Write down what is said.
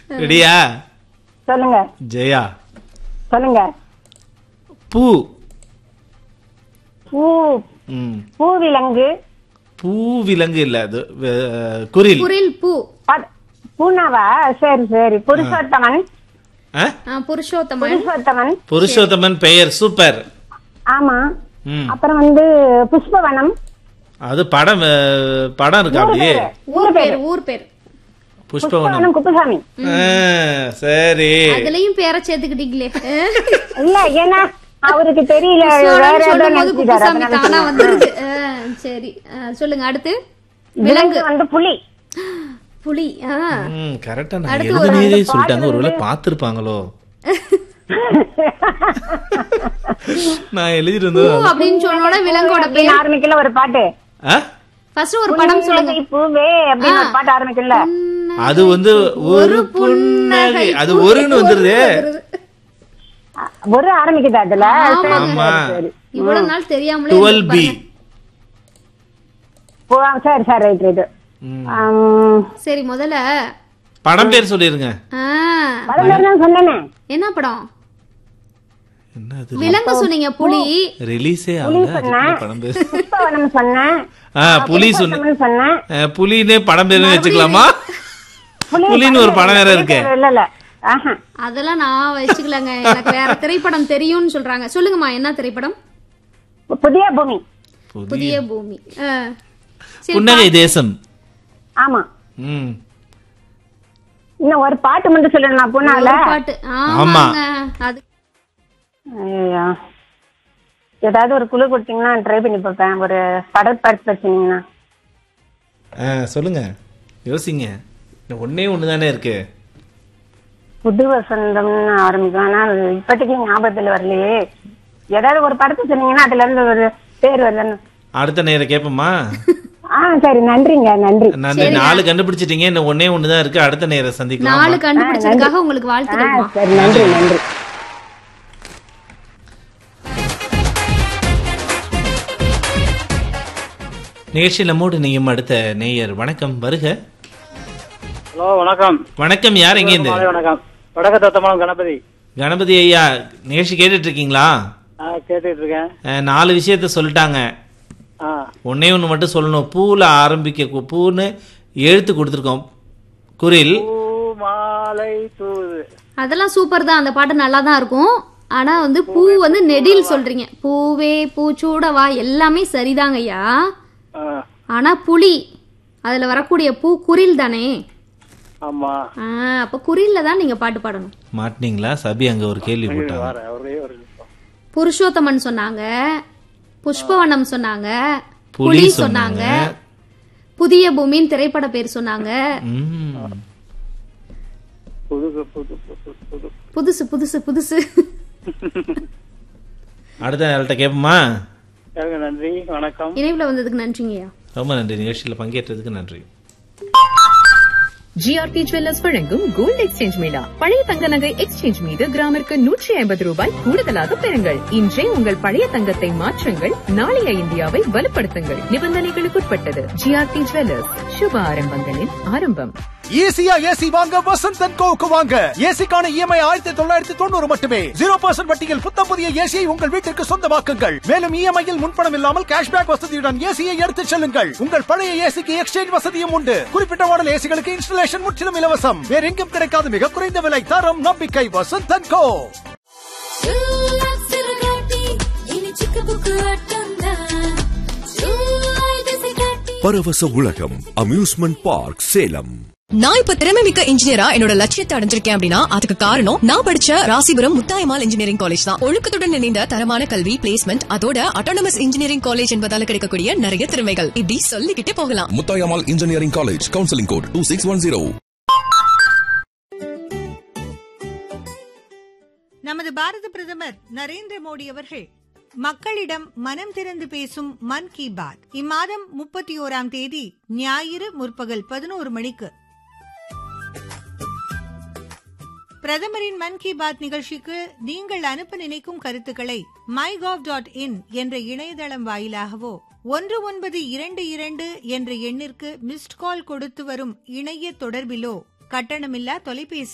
ரெடியா சொல்லுங்க ஜெயா சொல்லுங்க பூ பூ ம் பூவிலங்கு பூ விலங்கு இல்ல அது வே- குரில் குரில் பூ ப- பூனாவா சரி சரி புருஷோத்தமன் ஆ? ஆ, புருஷோத்தமன் புருஷோத்தமன் புருஷோத்தமன் பெயர் சூப்பர் ஆமா ம் அப்புறம் வந்து புஷ்பவனம் அது படம் அஹ், படம் இருக்கா ஊர் அப்படியே பேரு ஊர் ஊர் பேரு பேர் ஊர் பேர் புஷ்பவனம் புஷ்பவனம் குப்புசாமி ஆ, சரி அதுலயும் பேரை சேர்த்துக்கிட்டீங்களே இல்ல ஏன்னா அவருக்கு தெரியல வேற ஏதோ சொல்லும் போது நினைச்சிட்டாரு குப்புசாமி அதனால தானா சொன்னேன். வந்துருது ஆ, சரி ஆ, சொல்லுங்க அடுத்து விலங்கு வந்து புலி புலி ஆ ம் கரெக்டா நான் அடுத்து ஒரு எழுதுனதே அந்த சொல்லிட்டாங்க பாட்டு ஒருவேளை வந்து- பார்த்திருப்பாங்களோ நான் பூ எழுதிருந்தது அப்படின்னு சொன்னோட விலங்கோட அப்படின்னு பேர் ஆரம்பிக்கல ஒரு பாட்டு ஆ? ஃபர்ஸ்ட் ஒரு படம் சொல்லுங்க புன்னகை பூவே அப்படின்னு ஒரு பாட்டு ஆரம்பிக்கல அது வந்து ஒரு புன்னகை அது ஒருன்னு வந்துருதே ஒரு ஆரம்பிக்குது அதுல சரி, ஆமா சரி இவ்வளவு நாள் தெரியாமலே டுவெல் பி இருந்திருப்பாங்க. பூ, சரி சரி ரைட் ரைட் சரி முதல்ல படம் பேர் சொல்லிருங்க ஆ, படம் பேர் தான் சொன்னேனே என்ன படம் என்ன அது விலங்கு சொன்னீங்க புலி ரிலீஸே ஆகல அதுக்குள்ள படம் பேர் புஷ்பவனம் சொன்னேன் ஆ புலி சொன்ன புஷ்பவனம் சொன்னேன் அஹ், புலினே படம் பேர் வச்சுக்கலாமா புலி புலின்னு ஒரு படம் வேற இருக்கு இல்ல இல்ல ஆஹா அதெல்லாம் நான் வச்சுக்கலங்க எனக்கு வேற திரைப்படம் தெரியும்னு சொல்றாங்க சொல்லுங்கம்மா என்ன திரைப்படம் புதிய பூமி புதிய பூமி ஆ. சரி, புன்னகை தேசம் ஆமா ம் இன்னும் ஒரு பாட்டு மட்டும் சொல்லணும் பூனால ஒரு பாட்டு ஆமாங்க அது ஐயோ ஏதாவது ஒரு குழு கொடுத்தீங்கன்னா ட்ரை பண்ணி பார்ப்பேன் ஒரு படப்பாட்டு வச்சீங்கன்னா ஆ, சொல்லுங்க யோசிங்க இன்னும் ஒண்ணே ஒண்ணு தானே இருக்கு புது வசந்தம்னு ஆரம்பிக்கும் ஆனா அது இப்போதைக்கு ஞாபகத்துல வரலையே ஏதாவது ஒரு படத்தை சொன்னீங்கன்னா அதுல இருந்து ஒரு பேர் வரலன்னு அடுத்த நேரம் கேட்போமா ஆ சரி நன்றிங்க நன்றி நன்றி நாலு கண்டுபிடிச்சிட்டீங்க இன்னும் ஒண்ணே ஒண்ணு தான் இருக்கு அடுத்த நேரம் சந்திக்கலாம் நாலு கண்டுபிடிச்சதுக்காக உங்களுக்கு ஆ வாழ்த்துக்கள்மா சரி நன்றி நன்றி நிகழ்ச்சி நம்மோடு நீயும் அடுத்த நேயர் வணக்கம் வருக ஹலோ வணக்கம் வணக்கம் யார் எங்கேருந்து மாலை வணக்கம் வடக்கு தத்தமலம் கணபதி கணபதி ஐயா நிகழ்ச்சி கேட்டுட்டு இருக்கீங்களா ஆ கேட்டுட்டு இருக்கேன் அஹ், நாலு விஷயத்த சொல்லிட்டாங்க ஆ ஒன்னே ஒன்று மட்டும் சொல்லணும் பூல ஆரம்பிக்க கு- பூன்னு எழுத்து கொடுத்துருக்கோம் குரில் பூ மாலை தூது அதெல்லாம் சூப்பர் தான் அந்த பாட்டு நல்லா தான் இருக்கும் ஆனா வந்து பூ வந்து நெடில் சொல்றீங்க பூவே பூச்சூடவா எல்லாமே சரிதாங்க ஐயா ஆ, ஆனா புலி அதுல வரக்கூடிய பூ குரில் தானே ஆமா ஆ, அப்ப குரில்ல தான் நீங்க பாட்டு பாடணும் மாட்டினீங்களா சபி அங்க ஒரு கேள்வி போட்டாங்க வரேன் ஒரே ஒரு நிமிஷம் புருஷோத்தமன் சொன்னாங்க புஷ்பவனம் சொன்னாங்க புலி புலி சொன்னாங்க. சொன்னாங்க புதிய பூமியின் திரைப்பட பேர் சொன்னாங்க ம். புது புது புது புது புதுசு புதுசு புதுசு அடுத்த நேரத்தை கேட்போமா எனக்கு நன்றி வணக்கம் இணைவுல வந்ததுக்கு நன்றிங்கய்யா ரொம்ப நன்றி நிகழ்ச்சியில் பங்கேற்றதுக்கு நன்றி ஜிஆர்டி ஜுவல்லர்ஸ் வழங்கும் கோல்ட் எக்ஸ்சேஞ்ச் மேளா பழைய தங்க நகை எக்ஸ்சேஞ்ச் மீது கிராமிற்கு நூற்றி ஐம்பது ரூபாய் கூடுதலாக பெறுங்கள் இன்றே உங்கள் பழைய தங்கத்தை மாற்றுங்கள் நாளைய இந்தியாவை வலுப்படுத்துங்கள் நிபந்தனைகளுக்குட்பட்டது ஜிஆர்டி ஜுவல்லர்ஸ் சுப ஆரம்பங்களின் ஆரம்பம் ஈஸியா ஏசி வாங்க வசந்த் அண்ட் கோவுக்கு வாங்க ஏசிக்கான இஎம்ஐ ஆயிரத்தி தொள்ளாயிரத்தி தொண்ணூறு மட்டுமே ஜீரோ பர்சன்ட் வட்டியில் புத்தம் புதிய ஏசியை உங்கள் வீட்டிற்கு சொந்தமாக்குங்கள் மேலும் இஎம்ஐயில் முன்பணம் இல்லாமல் கேஷ்பேக் வசதியுடன் ஏசியை எடுத்துச் செல்லுங்கள் உங்கள் பழைய ஏசிக்கு எக்ஸ்சேஞ்ச் வசதியும் உண்டு குறிப்பிட்ட மாடல் ஏசிகளுக்கு இன்ஸ்டலேஷன் முற்றிலும் இலவசம் வேற எங்கும் கிடைக்காத மிக குறைந்த விலை தரம் நம்பிக்கை வசந்த் அண்ட் கோ பரவச உலகம் அம்யூஸ்மெண்ட் பார்க் சேலம் நான் இப்ப திறமை மிக்க இன்ஜினியரா என்னோட லட்சியத்தை அடைஞ்சிருக்கேன் அப்படின்னா அதுக்கு காரணம் நான் படிச்ச ராசிபுரம் முத்தாயமால் இன்ஜினியரிங் காலேஜ் தான் ஒழுக்கத்துடன் இணைந்த தரமான கல்வி பிளேஸ்மெண்ட் அதோட அட்டானமஸ் இன்ஜினியரிங் காலேஜ் என்பதால கிடைக்கக்கூடிய நிறைய திறமைகள் இப்படி சொல்லிக்கிட்டே போகலாம் Muthayammal engineering college counselling code two six one zero நமது பாரத பிரதமர் நரேந்திர மோடி அவர்கள் மக்களிடம் மனம் திறந்து பேசும் மன் கி பாத் இம்மாதம் முப்பத்தி ஓராம் தேதி ஞாயிறு முற்பகல் பதினோரு மணிக்கு பிரதமரின் மன் கி பாத் நிகழ்ச்சிக்கு நீங்கள் அனுப்ப நினைக்கும் கருத்துக்களை மை டாட் இன் என்ற இணையதளம் வாயிலாகவோ ஒன்று ஒன்பது இரண்டு இரண்டு என்ற எண்ணிற்கு மிஸ்ட் கால் கொடுத்து வரும் இணைய தொடர்பிலோ கட்டணமில்லா தொலைபேசி